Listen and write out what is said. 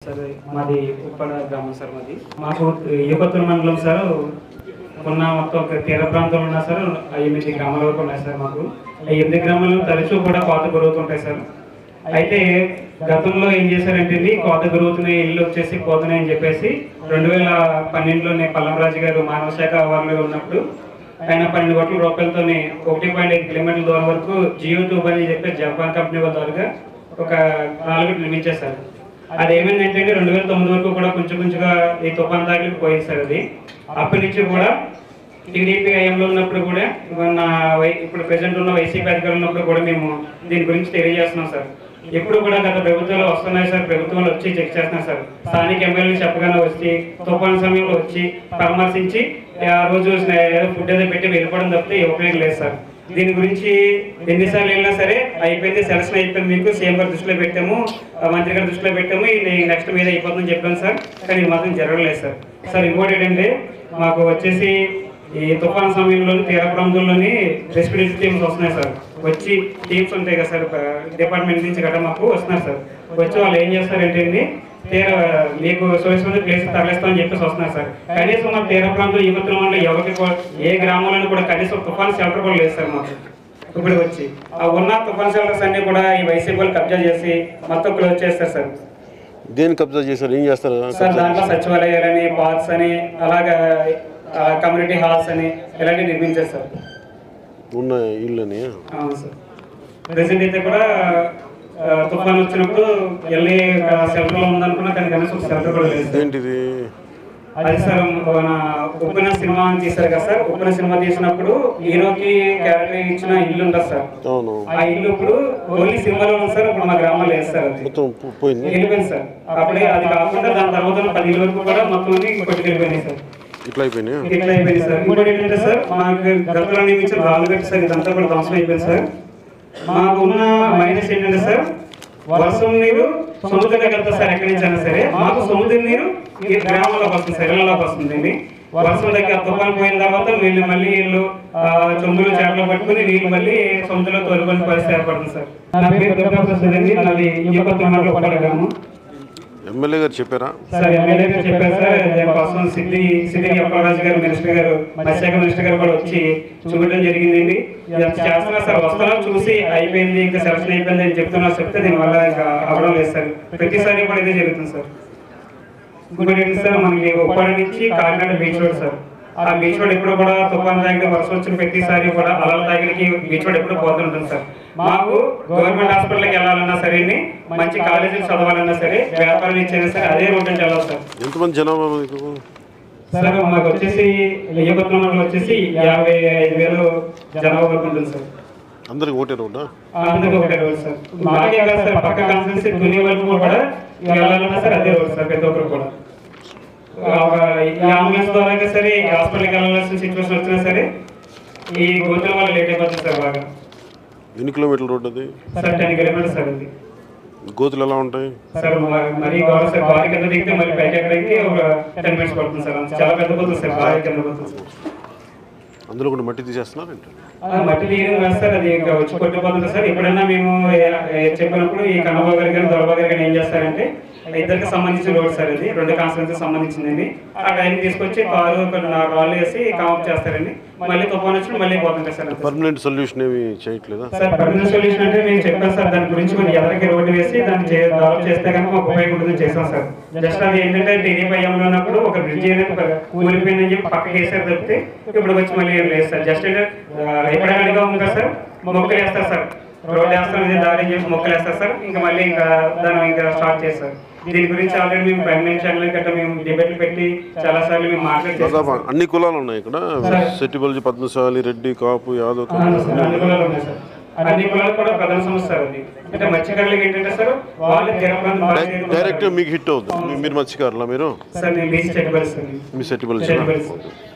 Sir మాది ఉప్పడ గ్రామం sir మాది మాకు ఏపత్తూరు మండలం సార్ ఉన్న మొత్తం ఒక తీర ప్రాంతంలో ఉన్నా సార్ ఆ ఎనిమిది గ్రామాల వరకు ఉన్నాయి సార్ మాకు ఆ ఎనిమిది గ్రామాలు తరచూ కూడా కోత గురవుతుంటాయి సార్ అయితే గతంలో ఏం చేశారంటే ఇది కోత గురవుతున్నాయి ఇల్లు వచ్చేసి పోతున్నాయి అని చెప్పేసి రెండు వేల పన్నెండులోనే పల్లంరాజు గారు మానవ శాఖ అవార్డులో ఉన్నప్పుడు ఆయన పన్నెండు కోట్ల రూపాయలతోనే ఒకటి పాయింట్ ఐదు కిలోమీటర్ల దూరం వరకు జియో ట్యూబ్ అని చెప్పి జపాన్ కంపెనీ వాళ్ళ ద్వారా ఒక నాలుగు నిర్మించేశారు అది ఏమైందంటే రెండు వేల తొమ్మిది వరకు కూడా కొంచెం కొంచెంగా ఈ తుఫాన్ దాఖలు పోయింది సార్ అది అప్పటి నుంచి కూడా టీడీపీ ఐఎంలో ఉన్నప్పుడు కూడా మన వై- ఇప్పుడు ప్రెసెంట్ ఉన్న వైసీపీ అధికారులు ఉన్నప్పుడు కూడా మేము దీని గురించి తెలియజేస్తున్నాం సార్ ఎప్పుడు కూడా గత ప్రభుత్వాలు వస్తున్నాయి సార్ ప్రభుత్వాలు వచ్చి చెక్ చేస్తున్నాయి సార్ స్థానిక ఎమ్మెల్యేలు చెప్పగానే వచ్చి తుఫాన్ సమయంలో వచ్చి పరామర్శించి ఆ రోజు ఏదో ఫుడ్ ఏదో పెట్టి వెళ్ళిపోవడం తప్పితే ఏ ఉపయోగం లేదు సార్ దీని గురించి ఎన్నిసార్లు వెళ్ళినా సరే అయిపోయింది సెలక్షన్ అయిపోయింది మీకు సీఎం గారి దృష్టిలో పెట్టాము ఆ మంత్రి గారి దృష్టిలో పెట్టాము ఇది నెక్స్ట్ మీద అయిపోతుందని చెప్పాను సార్ కానీ ఇది మాత్రం జరగలేదు సార్ సార్ ఇంకోటి ఏంటంటే మాకు వచ్చేసి ఈ తుఫాన్ సమయంలో తీర ప్రాంతంలోని రెస్పిరేటరీ టీమ్స్ వస్తున్నాయి సార్ వచ్చి టీమ్స్ ఉంటాయి కదా సార్ డిపార్ట్మెంట్ నుంచి గట్రా మాకు వస్తున్నారు సార్ వచ్చి వాళ్ళు ఏం చేస్తారంటే అండి, తీర మీకు సురక్షిత ప్లేస్ తరలిస్తామని చెప్పేసి వస్తున్నారు సార్ కనీసం మా తీర ప్రాంతం యువతుల వల్ల ఎవరికి కూడా ఏ గ్రామంలో కూడా కనీసం తుఫాన్ షెల్టర్ కూడా లేదు సార్ మాకు ఇప్పుడు వచ్చి ఆ ఉన్న తుఫాన్ షెల్టర్స్ అన్ని కూడా ఈ వైసీపీ వాళ్ళు కబ్జా చేసి మొత్తం క్లోజ్ చేస్తారు సార్ దేని కబ్జా చేశారు ఏం చేస్తారు సార్ దాంట్లో సచివాలయాలని పార్క్స్ అని అలాగా కమ్యూనిటీ హాల్స్ అని ఇలాంటివి నిర్మించారు సార్ ఉన్న ఇళ్ళని అవును సార్ ప్రెసెంట్ అయితే కూడా ఆ, తుఫాన్ వచ్చినప్పుడు వెళ్ళి షెల్టర్లో ఉందనుకున్నా కానీ కనీసం ఒక షెల్టర్ కూడా లేదు సార్ ఏంటిది అది సార్ మన ఉప్పిన సినిమా అని తీశారు కదా సార్ ఉప్పిన సినిమా తీసినప్పుడు హీరోకి క్యారెక్టర్ ఇచ్చిన ఇల్లు ఉంటుంది సార్ అవును ఆ ఇల్లు ఇప్పుడు ఓన్లీ సినిమాలో ఉంది సార్ ఇప్పుడు మా గ్రామంలో లేదు సార్ అది మొత్తం పో- పోయింది వెళ్ళిపోయింది సార్ అప్పుడే అది కాకుండా దాని తర్వాత ఉన్న పది ఇళ్ళ వరకు కూడా మొత్తం అన్ని కొట్టుకెళ్ళిపోయినాయి సార్ ఇట్లా అయిపోయినాయి ఇట్లా అయిపోయింది సార్ ఇంకోటి ఏంటంటే సార్ మాకు గతంలో నియమించిన రాళ్ళు పెట్టి సార్ ఇదంతా కూడా ధ్వంసం అయిపోయింది సార్ మాకు ఉన్న మైనస్ ఏంటంటే సార్ వర్షం నీరు సముద్రంలోకి వెళ్తా సార్ ఎక్కడి నుంచి అయినా సరే మాకు సముద్ర నీరు ఈ గ్రామంలోకి వస్తుంది సార్ ఇళ్ళలోకి వస్తుంది వర్షం దగ్గర తుఫాన్ పోయిన తర్వాత వీళ్ళు మళ్ళీ వీళ్ళు ఆ, చెంబులు చేపలు పట్టుకుని నీళ్ళు మళ్ళీ సముద్రంలో తోలుకొని పరిస్థితి ఏర్పడుతుంది సార్ నా పేరు దుర్గా ప్రసాద్ అండి నాది ఈ కొత్త గ్రామం ఎమ్మెల్యే గారు చెప్పారా సార్ ఎమ్మెల్యే గారు చెప్పారు సార్ దానికోసం సిద్ధి సిద్ధి అప్పలరాజు గారు మినిస్టర్ గారు మత్స్యశాఖ మినిస్టర్ గారు కూడా వచ్చి చూడడం జరిగిందండి ఇది చేస్తున్నారు సార్ వస్తున్నారు చూసి అయిపోయింది ఇంకా సెలక్షన్ అయిపోయింది అని చెప్తున్నారు చెప్తే దీనివల్ల ఇంకా అవ్వడం లేదు సార్ ప్రతిసారి కూడా ఇదే జరుగుతుంది సార్ ఇంకోటి ఏంటి సార్ మనకి ఉప్పాడ నుంచి కాకినాడ బీచ్ రోడ్ సార్ ఆ బీచ్ రోడ్ ఎప్పుడు కూడా తుఫాన్ దగ్గర వర్షం వచ్చిన ప్రతిసారి కూడా అలల దగ్గరికి బీచ్ రోడ్ ఎప్పుడు పోతుంటుంది సార్ మాకు గవర్నమెంట్ హాస్పిటల్కి వెళ్ళాలన్నా సరే మంచి కాలేజీలు చదవాలన్నా సరే వ్యాపారం ఇచ్చైనా సరే అదే రోడ్ నుంచి వెళ్ళాలి సార్ ఎంతమంది జనాభా మీకు సార్ మాకు వచ్చేసి వెయ్యపట్ల మండలం వచ్చేసి యాభై ఐదు వేలు జనాభా వరకు ఉంటుంది సార్ అందరికి ఓటే రోడ్డా అందుకే ఒకటే రోడ్ సార్ మాకే కాదు సార్ పక్క కాన్ఫరెన్స్ తుని వరకు కూడా వెళ్ళాలన్నా సరే అదే రోడ్ సార్ ప్రతి ఒక్కరు కూడా ఒక ఈ అంబులెన్స్ ద్వారా సరే ఈ హాస్పిటల్కి వెళ్ళాల్సిన సిచ్యువేషన్ వచ్చినా సరే ఈ గోతుల వల్ల లేట్ అయిపోతుంది సార్ బాగా ఎన్ని కిలోమీటర్ల రోడ్ అది సార్ టెన్ కిలోమీటర్స్ సార్ అది గోతులు ఎలా ఉంటాయి సార్ మ- మరీ గోడ సార్ బాగా కింద దిగితే మళ్ళీ పైకి ఎక్కడానికి ఒక టెన్ మినిట్స్ పడుతుంది సార్ చాలా పెద్ద పోతుంది సార్ బాగా కింద పోతుంది సార్ అందులో కూడా మట్టి తీసేస్తున్నారు ఏంటి ఆ మట్టి తీయడం కాదు సార్ అది ఇంకా వచ్చి కొట్టిపోతుంది సార్ ఎప్పుడైనా మేము ఏ- ఏ చెప్పినప్పుడు ఈ కన్నబాబు గారు కానీ దొరబాబు గారు కానీ ఏం చేస్తారంటే ఇద్దరికి సంబంధించిన రోడ్ సార్ ఇది రెండు కాన్స్టిట్యూన్సీ సంబంధించిందండి ఆ టైం తీసుకొచ్చి కారు కొన్ని నాలుగు రాళ్ళు వేసి కామప్ చేస్తారండి మళ్ళీ తుఫాన్ వచ్చి మళ్ళీ పోతుంటాయి సార్ అంతే. పర్మనెంట్ సొల్యూషన్ ఏమి చేయట్లేదా సార్ పర్మనెంట్ సొల్యూషన్ అంటే మేము చెప్పాను సార్ దాని గురించి మనం ఎవరికి రోడ్డు వేసి దాన్ని చే- డెవలప్ చేస్తే కనుక మాకు ఉపయోగం ఉంటుందని చేసాం సార్ జస్ట్ అది ఏంటంటే టీడీపీ అయ్యంలో ఉన్నప్పుడు ఒక బ్రిడ్జ్ అనేది ప- కూలిపోయిందని చెప్పి పక్కకి వేసారు తప్పితే ఇప్పుడు వచ్చి మళ్ళీ ఏం లేదు సార్ జస్ట్ ఎప్పుడైనా అడిగా ఉంది కదా సార్ మొక్కలు వేస్తారు సార్ రోడ్ వేస్తాం ఇది దారి అని చెప్పి మొక్కలు వేస్తారు సార్ ఇంకా మళ్ళీ ఇంకా దాన్ని ఇంకా స్టార్ట్ చేస్తారు దీని గురించి ఆల్రెడీ మేము పర్మనెంట్ ఛానల్ గట్రా మేము డిబేట్లు పెట్టి చాలా సార్లు మేము మాట్లాడి చేస్తాం దాదాపు అన్ని కులాలు ఉన్నాయి ఇక్కడ సెట్టిబల్జీ పద్మశాలి రెడ్డి కాపు యాదవ్ అవును సార్, అన్ని కులాలు ఉన్నాయి సార్ అన్ని కులాలు కూడా ప్రధాన సమస్య సార్ అది అంటే మత్స్యకారులకు ఏంటంటే సార్ వాళ్ళు తీర ప్రాంతం బాగా డై- డైరెక్ట్ మీకు హిట్ అవుతుంది మీ- మీరు మత్స్యకారులా మీరు సార్ నేను బీసీ చెట్టుబడి సార్ మీ సెట్టిబల్జీ చెట్టుబడి సార్